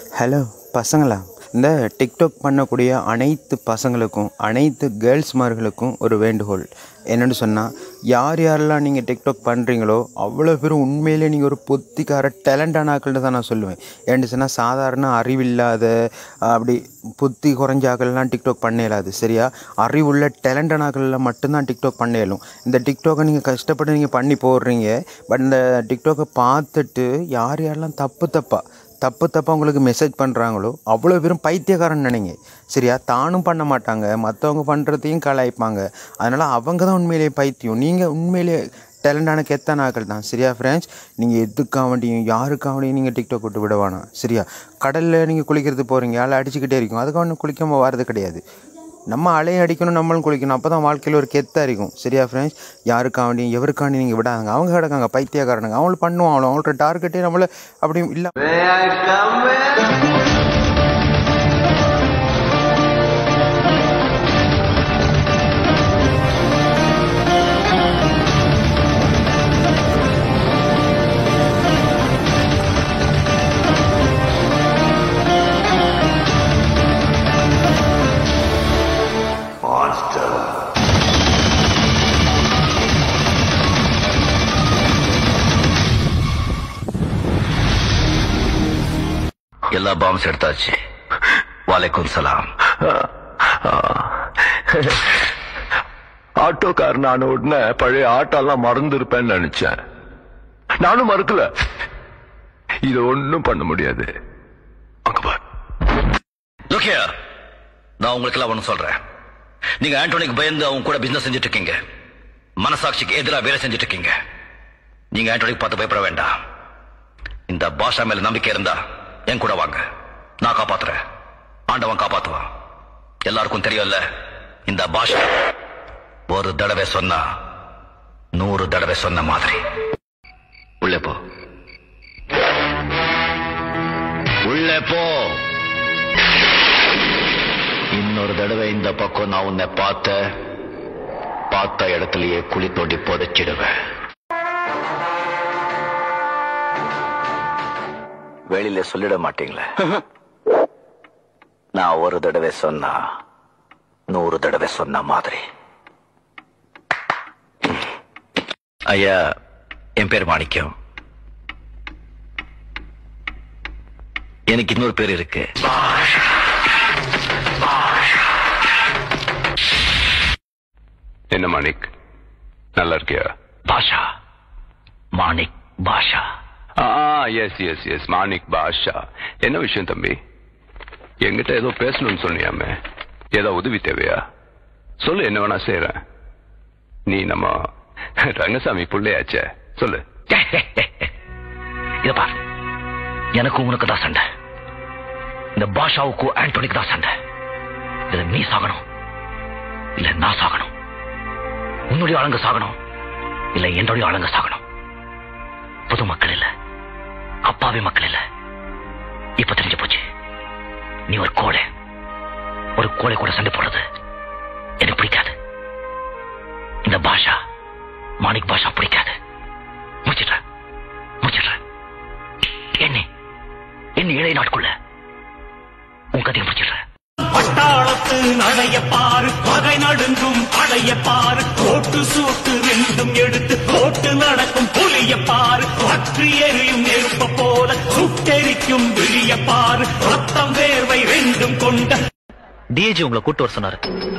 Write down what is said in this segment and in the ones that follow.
hello பசங்களா இந்த TikTok பண்ணக்கூடிய அனைத்து பசங்களுக்கும் அனைத்து கேர்ள்ஸ்மார்களுக்கும் ஒரு வேண்டுகோள் என்னென்னு சொன்னால் யார் யாரெல்லாம் நீங்கள் டிக்டாக் பண்ணுறீங்களோ அவ்வளோ பேரும் உண்மையிலே நீங்கள் ஒரு பொத்திக்கார டேலண்டான ஆக்கள்னு தான் நான் சொல்லுவேன் ஏன்னு சொன்னால் சாதாரண அறிவில்லாத அப்படி புத்தி குறைஞ்ச ஆக்கள்லாம் டிக்டாக் பண்ண இயலாது சரியா அறிவுள்ள டேலண்டான ஆக்கள்லாம் மட்டும்தான் டிக்டாக் பண்ண இயலும் இந்த டிக்டாக்கை நீங்கள் கஷ்டப்பட்டு நீங்கள் பண்ணி போடுறீங்க பட் இந்த டிக்டாக்கை பார்த்துட்டு யார் யாரெல்லாம் தப்பு தப்பா தப்பு தப்பாக உங்களுக்கு மெசேஜ் பண்ணுறாங்களோ அவ்வளோ பேரும் பைத்தியக்காரன் நினைங்க சரியா தானும் பண்ண மாட்டாங்க மற்றவங்க பண்ணுறதையும் கலாய்ப்பாங்க அதனால் அவங்க தான் உண்மையிலேயே பைத்தியம் நீங்கள் உண்மையிலேயே டேலண்டான கெத்தான ஆக்கள் தான் சரியா ஃப்ரெண்ட்ஸ் நீங்கள் எதுக்காக வேண்டியும் யாருக்காக வேண்டியும் நீங்கள் டிக்டாக் விட்டு விட வேணாம் சரியா கடலில் நீங்கள் குளிக்கிறது போகிறீங்க அலை அடிச்சுக்கிட்டே இருக்கும் அதுக்கு ஒன்றும் குளிக்காமல் வர்றது கிடையாது நம்ம அலையை அடிக்கணும் நம்மளும் குளிக்கணும் அப்போ தான் வாழ்க்கையில் ஒரு கெத்தாக இருக்கும் சரியா ஃப்ரெண்ட்ஸ் யாருக்காண்டி எவருக்காண்டி நீங்கள் விடாங்க அவங்க கிடக்காங்க பைத்தியக்காரனுங்க அவங்களும் பண்ணுவோம் அவங்கள அவங்களோட டார்கெட்டே நம்மளை அப்படி இல்லை எல்லா பாம்ஸ் எடுத்தாச்சு வாலைக்கும் சலாம் ஆட்டோக்காரன் உடனே பழைய ஆட்டோலாம் மறந்துருப்பேன்னு நினைச்சேன் நானும் மறுக்கல இது ஒண்ணும் பண்ண முடியாது அங்க பார் லுக் ஹியர் நான் உங்களுக்கு எல்லாம் ஒண்ணு சொல்றேன் நீங்க ஆண்டோனிக்கு பயந்து அவங்க கூட பிசினஸ் செஞ்சுட்டு இருக்கீங்க மனசாட்சிக்கு எதிராக வேலை செஞ்சுட்டு இருக்கீங்க நீங்க ஆண்டோனிக்கு பார்த்து பயப்பட வேண்டாம் இந்த பாஷா மேல நம்பிக்கை இருந்தா என் கூட வாங்க நான் காப்பாத்துறேன் ஆண்டவன் காப்பாத்துவான் எல்லாருக்கும் தெரியும்ல இந்த பாஷா ஒரு தடவை சொன்னா நூறு தடவை சொன்ன மாதிரி உள்ளே போ உள்ளே போ இன்னொரு தடவை இந்த பக்கம் நான் உன்னை பார்த்த பார்த்த இடத்துலயே குழி தோண்டி புதைச்சிடுவேன் வெளியில சொல்லிட மாட்டீங்களே நான் ஒரு தடவை சொன்னா நூறு தடவை சொன்ன மாதிரி ஐயா என் பேர் மாணிக்கம் எனக்கு இன்னொரு பேர் இருக்கு என்ன மாணிக் நல்லா இருக்கியா பாஷா மாணிக் பாஷா ஆ yes yes yes Manik Basha என்ன விஷயம் தம்பி என்கிட்ட ஏதோ பேசணும்னு சொன்னியாமே ஏதோ உதவி தேவையா சொல்லு என்ன வேணா செய்யறேன் நீ நம்ம ரங்கசாமி புள்ளையாச்சே சொல்லு இத பார் எனக்கும் உனக்கு தான் சண்டை இந்த பாஷாவுக்கும் ஆண்டோனிக்கு தான் சண்டை இதுல நீ சாகணும் இல்ல நான் சாகணும் உன்னுடைய ஆளுங்க சாகணும் இல்ல என்னுடைய ஆளுங்க சாகணும் பொது மக்கள் இல்ல அப்பாவி மக்கள் இல்ல இப்ப தெரிஞ்சு போச்சு நீ ஒரு கோழை ஒரு கோழை கூட சண்டை போடுறது எனக்கு பிடிக்காது இந்த பாஷா மாணிக் பாஷா பிடிக்காது முடிச்சிடுறேன் முடிச்சிடுறேன் என்ன என்ன இளைய நாட்குள்ள உன் கதையை முடிச்சிடுறேன் பட்டாளத்து நடைய பாரு பகை நடுங்கும் படைய பாரு கோட்டு சூட்டு ரெண்டும் எடுத்து கோட்டு நடக்கும் புலிய பாரு பற்றி எரியும் நெருப்ப போல சுட்டெரிக்கும் விழிய பாரு ரத்தம் வேர்வை ரெண்டும் கொண்ட டிஏஜி உங்களை கூட்டு வர சொன்னாரு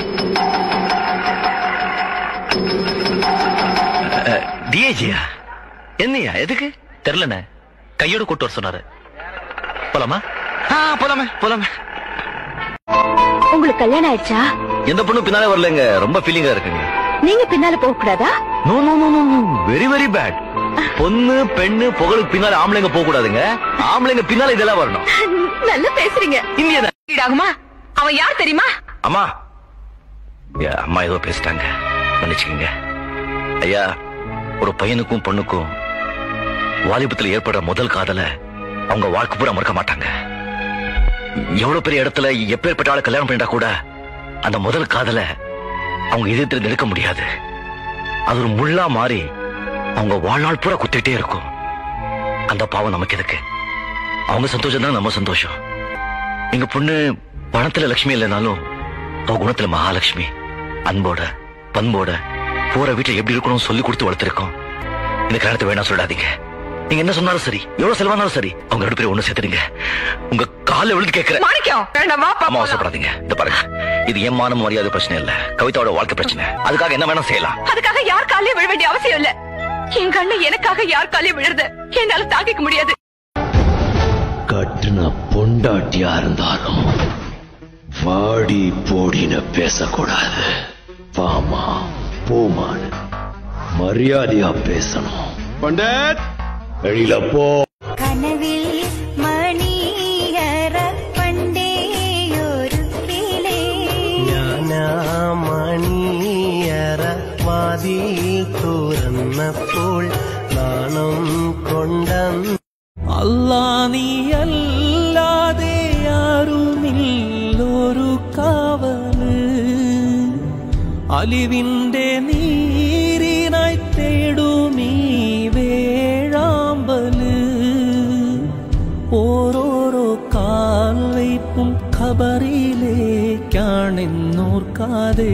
டிஏஜியா என்னையா எதுக்கு தெரியலண்ணே கையோட கூட்டு வர சொன்னாரு போலாமா போலாமே போலாமே உங்களுக்கு கல்யாணம் ஆயிடுச்சா எந்த பொண்ணு பின்னாலே வரலங்க ரொம்ப ஃபீலிங்கா இருக்குங்க நீங்க பின்னால போக கூடாதா no no no no very very bad பொண்ணு பெண்ணு புகழுக்கு பின்னால ஆம்பளைங்க போக கூடாதுங்க ஆம்பளைங்க பின்னால இதெல்லாம் வரணும் நல்லா பேசுறீங்க இந்தியா ஆகுமா அவன் யார் தெரியுமா அம்மா ஐயா, அம்மா ஏதோ பேசிட்டாங்க மன்னிச்சுக்கங்க ஐயா ஒரு பையனுக்கும் பொண்ணுக்கும் வாலிபத்தில் ஏற்படுற முதல் காதல அவங்க வாழ்க்கை பூரா மறக்க மாட்டாங்க எவ்வளவு பெரிய இடத்துல எப்பேற்பட்ட ஆளை கல்யாணம் பண்ணிட்டா கூட அந்த முதல் காதல அவங்க இதயத்தில் எடுக்க முடியாது அது ஒரு முள்ளா மாறி அவங்க வாழ்நாள் பூரா குத்திட்டே இருக்கும் அந்த பாவம் நமக்கு எதுக்கு அவங்க சந்தோஷம் தான் நம்ம சந்தோஷம் எங்க பொண்ணு பணத்துல லட்சுமி இல்லைனாலும் அவ குணத்துல மகாலட்சுமி அன்போட பண்போட போற வீட்டுல எப்படி இருக்கணும் சொல்லி கொடுத்து வளர்த்திருக்கோம் இந்த காலத்தை வேணாம் சொல்லாதீங்க நீங்க என்ன சொன்னாலும் சரி எவ்வளவு செலவானாலும் சரி அவங்க ரெண்டு பேரும் ஒண்ணு சேர்த்துடுங்க உங்க கால விழுந்து கேட்கிறேன் மாணிக்கம் வேண்டாமா அம்மா அவசரப்படாதீங்க இந்த பாருங்க இது என் மானம் மரியாதை பிரச்சனை இல்ல கவிதாவோட வாழ்க்கை பிரச்சனை அதுக்காக என்ன வேணா செய்யலாம் அதுக்காக யார் காலையும் விழ வேண்டிய அவசியம் இல்ல என் கண்ணு எனக்காக யார் காலையும் விழுறது என்னால தாங்கிக்க முடியாது கட்டுன பொண்டாட்டியா இருந்தாலும் வாடி போடின்னு பேசக்கூடாது பாமா போமான்னு மரியாதையா பேசணும் பண்டட் வெளியில போ കനവിൽ മണിയറ പണ്ടേയൊരു കിളേ മണിയറ വാതിൽ തുറന്നപ്പോൾ നാണം കൊണ്ടം അല്ലാ നീ അല്ലാതെ ആരുമില്ലൊരു കാവല് അലിവിന്റെ നീരിനായി തേടുമീ വേഴാമ്പല് ഓരോരോ കാൽ വയ്പും ഖബറിലേക്കാണെന്നോർക്കാതെ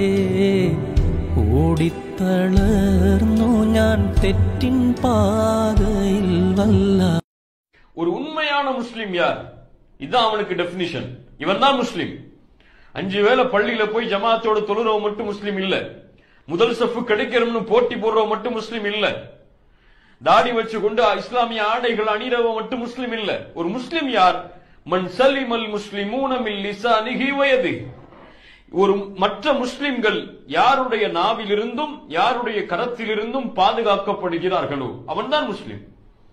ഓടിത്തളർന്നു ഞാൻ തെറ്റിൻ പാതയിൽ വല്ല ஒரு உண்மையான முஸ்லிம் யார் இதுதான் அவனுக்கு டெபினிஷன் இவன் தான் முஸ்லிம் அஞ்சு வேளை பள்ளியில போய் ஜமாத்தோட தொழுறவ மட்டும் முஸ்லிம் இல்ல முதல் சஃப்பு கிடைக்கிறவனு போட்டி போடுறவ மட்டும் முஸ்லிம் இல்ல தாடி வச்சு கொண்டு இஸ்லாமிய ஆடைகள் அணிறவ மட்டும் முஸ்லிம் இல்ல ஒரு முஸ்லிம் யார் மன் சலிமல் முஸ்லிமூன மின் லிசானிஹி வயது ஒரு மற்ற முஸ்லிம்கள் யாருடைய நாவிலிருந்தும் யாருடைய கரத்திலிருந்தும் பாதுகாக்கப்படுகிறார்களோ அவன்தான் முஸ்லிம்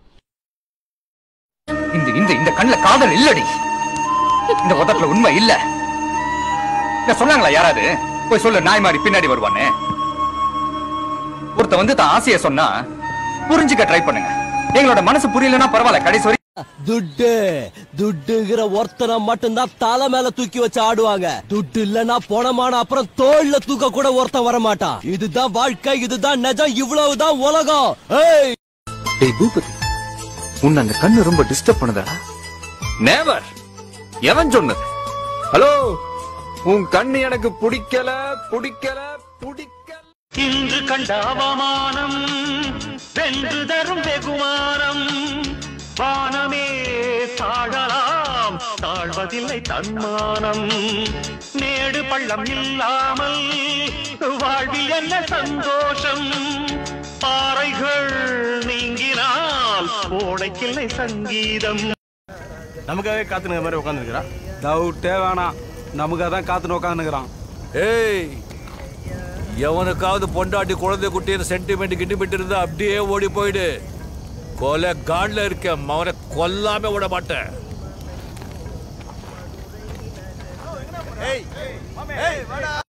இந்த இந்த இந்த கண்ணுல காதல் இல்லடி இந்த உதட்டுல உண்மை இல்ல இத சொன்னாங்களா யாராவது போய் சொல்லு நாய் மாதிரி பின்னாடி வருவான்னு ஒருத்த வந்து தான் ஆசைய சொன்னா புரிஞ்சுக்க ட்ரை பண்ணுங்க எங்களோட மனசு புரியலன்னா பரவாயில்ல கடைசி வரைக்கும் துட்டு துட்டுங்கிற ஒருத்தனை மட்டும்தான் தலை மேல தூக்கி வச்சு ஆடுவாங்க துட்டு இல்லனா போனமான அப்புறம் தோல்ல தூக்க கூட ஒருத்தன் வர மாட்டான் இதுதான் வாழ்க்கை இதுதான் நிஜம் இவ்வளவுதான் உலகம் ஏய் டேய் பூபதி உன்னை அந்த கண்ணு ரொம்ப டிஸ்டர்ப் பண்ணுதா நேவர் எவன் சொன்னது ஹலோ உன் கண்ணு எனக்கு பிடிக்கல பிடிக்கல பிடிக்கல இன்று கண்ட அவமானம் வென்று தரும் வெகுமானம் வானமே தாழலாம் தாழ்வதில்லை தன்மானம் மேடு பள்ளம் இல்லாமல் வாழ்வில் என்ன சந்தோஷம் பாறைகள் நீங்கினால் ஓடைக்கில்லை சங்கீதம் நமக்காகவே காத்துன மாதிரி உட்காந்துருக்கிறா டவுட்டே வேணாம் நமக்காக தான் காத்துன்னு உட்காந்துருக்கிறான் ஏய் எவனுக்காவது பொண்டாட்டி குழந்தை குட்டின்னு சென்டிமெண்ட் கிண்டிமெண்ட் இருந்தா அப்படியே ஓடி போயிடு கொலை காண்ல இருக்க அவனை கொல்லாம விட மாட்டேன் ஏய் ஏய் வாடா